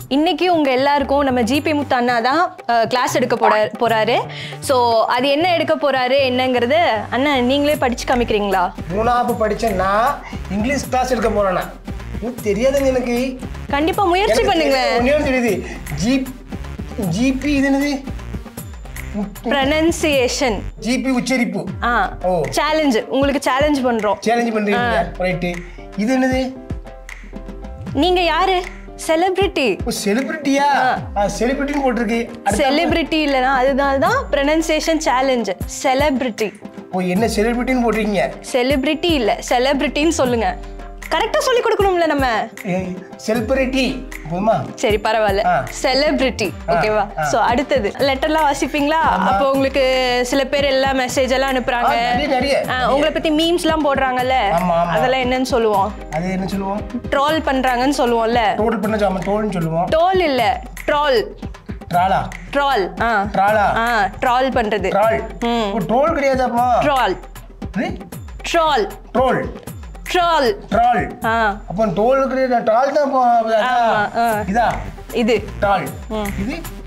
இன்னைக்கு உங்க எல்லாருக்கும் நம்ம ஜிபி முத்து அண்ணா தான் கிளாஸ் எடுக்க போற போறாரு ஸோ அது என்ன எடுக்க போறாரு என்னங்கிறது அண்ணன் நீங்களே படிச்சு காமிக்கிறீங்களா மூணாவது படிச்ச நான் இங்கிலீஷ் கிளாஸ் எடுக்க போறேனா எனக்கு தெரியாதுங்க எனக்கு கண்டிப்பா முயற்சி எனக்கு பண்ணுங்க தெரியாது, ஒண்ணே ஒண்ணு தெரியுது ஜிப் ஜிபி இது என்னது ப்ரனன்சியேஷன் ஜிபி உச்சரிப்பு ஆ ஓ. சேலஞ்சு உங்களுக்கு சேலஞ்ச் பண்றோம் சேலஞ்ச் பண்றீங்க ரைட்டு இது என்னது நீங்க யாரு செலிபிரிட்டி ஓ செலிபிரிட்டியா செலிபிரிட்டின்னு போட்டிருக்கு அடுத்து செலிபிரிட்டி இல்லைனா அதுதான் தான் ப்ரனன்சியேஷன் சேலஞ்ச் செலிபிரிட்டி ஓ என்ன செலிபிரிட்டின்னு போட்டிருக்கீங்க செலிபிரிட்டி இல்ல செலிபிரிட்டின்னு சொல்லுங்க கரெக்டா சொல்லி கொடுக்கணும்ல நம்ம செலிபிரிட்டி போதுமா சரி பரவாயில்ல ஆ. செலிபிரிட்டி ஓகேவா சோ அடுத்தது லெட்டர்லாம் வாசிப்பீங்களா அப்போ உங்களுக்கு சில பேர் எல்லாம் மெசேஜ் எல்லாம் அனுப்புறாங்க ஆ, நிறைய, நிறைய. ஆ, உங்களை பத்தி மீம்ஸ் எல்லாம் போடுறாங்கல்ல ஆமா, ஆமா. அதெல்லாம் என்னன்னு சொல்லுவோம் அது என்ன சொல்லுவோம் ட்ரோல் பண்றாங்கன்னு சொல்லுவோம்ல டோல் பண்ண சாம டோல்னு சொல்லுவோம் டோல் இல்ல ட்ரோல் ட்ராலா ட்ரால் ஆ ட்ராலா ஆ ட்ரால் பண்றது ட்ரால் ம். ஓ டோல் கிடையாதாப்பா troll troll troll troll troll ஆ அப்போ டோல் கிடையாது ட்ரால் தான் அப்போ ஆமா, ஆ. இதா இது ட்ரால் இது